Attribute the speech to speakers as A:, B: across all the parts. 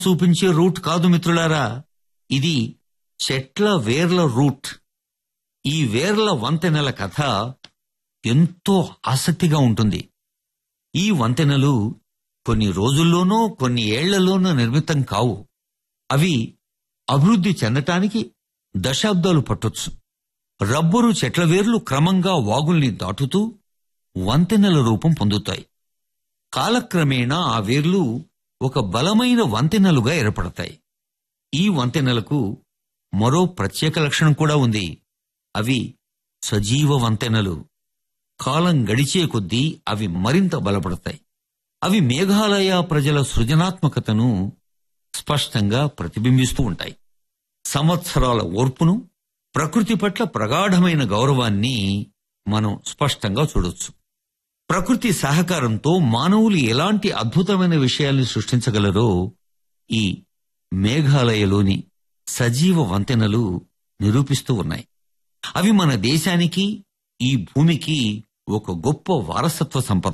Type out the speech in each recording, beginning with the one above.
A: చూపించే రూట్ కాదు మిత్రులారా ఇది చెట్ల వేర్ల రూట్ ఈ వేర్ల వంతెనల కథ ఎంతో ఆసక్తిగా ఉంటుంది ఈ వంతెనలు కొన్ని రోజుల్లోనో కొన్ని ఏళ్లలోనో నిర్మితం కావు అవి అభివృద్ధి చెందటానికి దశాబ్దాలు పట్టొచ్చు రబ్బరు చెట్ల వేర్లు క్రమంగా వాగుల్ని దాటుతూ వంతెనల రూపం పొందుతాయి కాలక్రమేణా ఆ వేర్లు ఒక బలమైన వంతెనలుగా ఏర్పడతాయి ఈ వంతెనలకు మరో ప్రత్యేక లక్షణం కూడా ఉంది అవి సజీవ వంతెనలు కాలం గడిచే కొద్దీ అవి మరింత బలపడతాయి అవి మేఘాలయ ప్రజల సృజనాత్మకతను స్పష్టంగా ప్రతిబింబిస్తూ ఉంటాయి సంవత్సరాల ఓర్పును ప్రకృతి పట్ల ప్రగాఢమైన గౌరవాన్ని మనం స్పష్టంగా చూడొచ్చు ప్రకృతి సహకారంతో మానవులు ఎలాంటి అద్భుతమైన విషయాల్ని సృష్టించగలరో ఈ మేఘాలయలోని సజీవ వంతెనలు నిరూపిస్తూ ఉన్నాయి అవి మన దేశానికి ఈ భూమికి ఒక గొప్ప వారసత్వ సంపద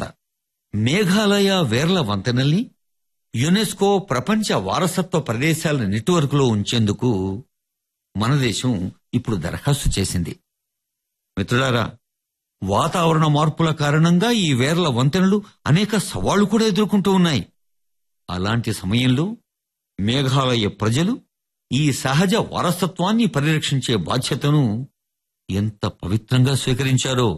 A: మేఘాలయ వేర్ల వంతెనల్ని యునెస్కో ప్రపంచ వారసత్వ ప్రదేశాల నెట్వర్క్లో ఉంచేందుకు మన దేశం ఇప్పుడు దరఖాస్తు చేసింది మిత్రులారా వాతావరణ మార్పుల కారణంగా ఈ వేర్ల వంతెనలు అనేక సవాళ్లు కూడా ఎదుర్కొంటూ ఉన్నాయి అలాంటి సమయంలో మేఘాలయ ప్రజలు ఈ సహజ వారసత్వాన్ని పరిరక్షించే బాధ్యతను ఎంత పవిత్రంగా స్వీకరించారో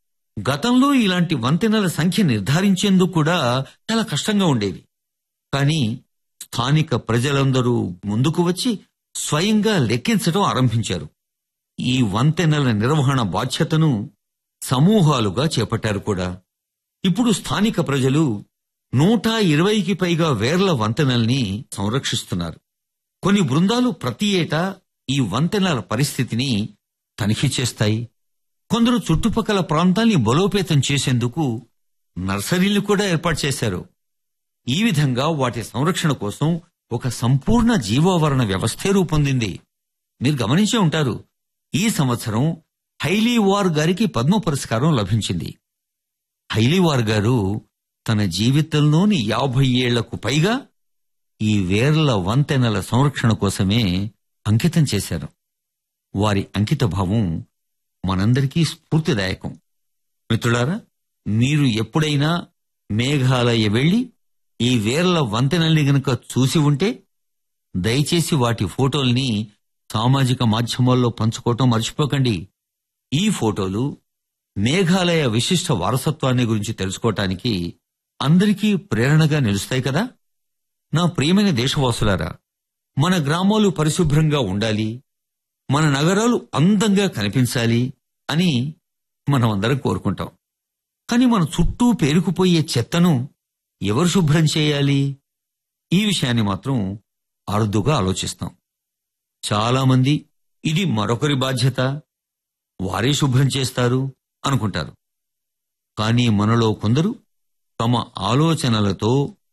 A: గతంలో ఇలాంటి వంతెనల సంఖ్య నిర్ధారించేందుకు కూడా చాలా కష్టంగా ఉండేది కానీ స్థానిక ప్రజలందరూ ముందుకు వచ్చి స్వయంగా లెక్కించడం ఆరంభించారు ఈ వంతెనల నిర్వహణ బాధ్యతను సమూహాలుగా చేపట్టారు కూడా ఇప్పుడు స్థానిక ప్రజలు నూట ఇరవైకి పైగా వేర్ల వంతెనల్ని సంరక్షిస్తున్నారు కొన్ని బృందాలు ప్రతి ఏటా ఈ వంతెనల పరిస్థితిని తనిఖీ చేస్తాయి కొందరు చుట్టుపక్కల ప్రాంతాల్ని బలోపేతం చేసేందుకు నర్సరీలు కూడా ఏర్పాటు చేశారు ఈ విధంగా వాటి సంరక్షణ కోసం ఒక సంపూర్ణ జీవావరణ వ్యవస్థే రూపొందింది మీరు గమనించే ఉంటారు ఈ సంవత్సరం హైలీవార్ గారికి పద్మ పురస్కారం లభించింది హైలీవార్ గారు తన జీవితంలోని యాభై ఏళ్లకు పైగా ఈ వేర్ల వంతెనల సంరక్షణ కోసమే అంకితం చేశారు వారి అంకిత భావం మనందరికీ స్ఫూర్తిదాయకం మిత్రులారా మీరు ఎప్పుడైనా మేఘాలయ వెళ్లి ఈ వేర్ల వంతెనల్ని గనుక చూసి ఉంటే దయచేసి వాటి ఫోటోల్ని సామాజిక మాధ్యమాల్లో పంచుకోవటం మర్చిపోకండి ఈ ఫోటోలు మేఘాలయ విశిష్ట వారసత్వాన్ని గురించి తెలుసుకోవటానికి అందరికీ ప్రేరణగా నిలుస్తాయి కదా నా ప్రియమైన దేశవాసులారా మన గ్రామాలు పరిశుభ్రంగా ఉండాలి మన నగరాలు అందంగా కనిపించాలి అని మనం అందరం కోరుకుంటాం కానీ మన చుట్టూ పేరుకుపోయే చెత్తను ఎవరు శుభ్రం చేయాలి ఈ విషయాన్ని మాత్రం అరుదుగా ఆలోచిస్తాం చాలామంది ఇది మరొకరి బాధ్యత వారే శుభ్రం చేస్తారు అనుకుంటారు కానీ మనలో కొందరు తమ ఆలోచనలతో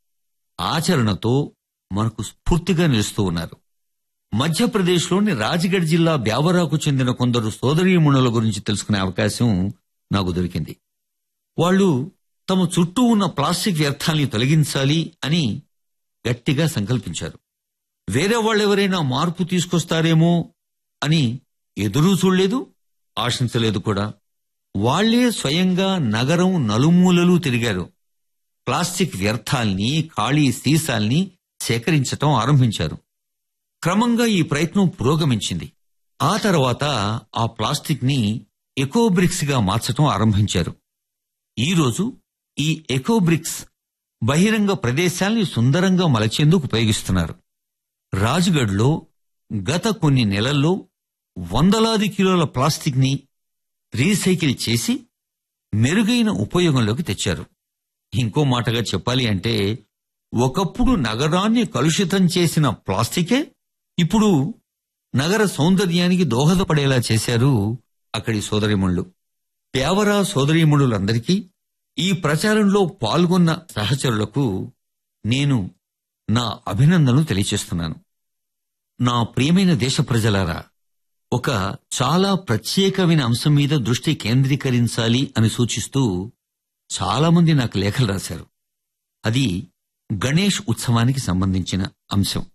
A: ఆచరణతో మనకు స్ఫూర్తిగా నిలుస్తూ ఉన్నారు మధ్యప్రదేశ్లోని రాజ్గఢ్ జిల్లా బ్యావరాకు చెందిన కొందరు సోదరీమణుల గురించి తెలుసుకునే అవకాశం నాకు దొరికింది వాళ్ళు తమ చుట్టూ ఉన్న ప్లాస్టిక్ వ్యర్థాల్ని తొలగించాలి అని గట్టిగా సంకల్పించారు వేరే వాళ్ళెవరైనా మార్పు తీసుకొస్తారేమో అని ఎదురూ చూడలేదు ఆశించలేదు కూడా వాళ్లే స్వయంగా నగరం నలుమూలలు తిరిగారు ప్లాస్టిక్ వ్యర్థాల్ని ఖాళీ సీసాల్ని సేకరించటం ఆరంభించారు క్రమంగా ఈ ప్రయత్నం పురోగమించింది ఆ తర్వాత ఆ ప్లాస్టిక్ ని ఎకోబ్రిక్స్ గా మార్చటం ఆరంభించారు ఈరోజు ఈ ఎకోబ్రిక్స్ బహిరంగ ప్రదేశాల్ని సుందరంగా మలచేందుకు ఉపయోగిస్తున్నారు రాజ్గఢ్లో గత కొన్ని నెలల్లో వందలాది కిలోల ప్లాస్టిక్ ని రీసైకిల్ చేసి మెరుగైన ఉపయోగంలోకి తెచ్చారు ఇంకో మాటగా చెప్పాలి అంటే ఒకప్పుడు నగరాన్ని కలుషితం చేసిన ప్లాస్టికే ఇప్పుడు నగర సౌందర్యానికి దోహదపడేలా చేశారు అక్కడి సోదరిమణులు పేవరా సోదరీమణులందరికీ ఈ ప్రచారంలో పాల్గొన్న సహచరులకు నేను నా అభినందనలు తెలియచేస్తున్నాను నా ప్రియమైన దేశ ప్రజలారా ఒక చాలా ప్రత్యేకమైన అంశం మీద దృష్టి కేంద్రీకరించాలి అని సూచిస్తూ చాలా మంది నాకు లేఖలు రాశారు అది గణేష్ ఉత్సవానికి సంబంధించిన అంశం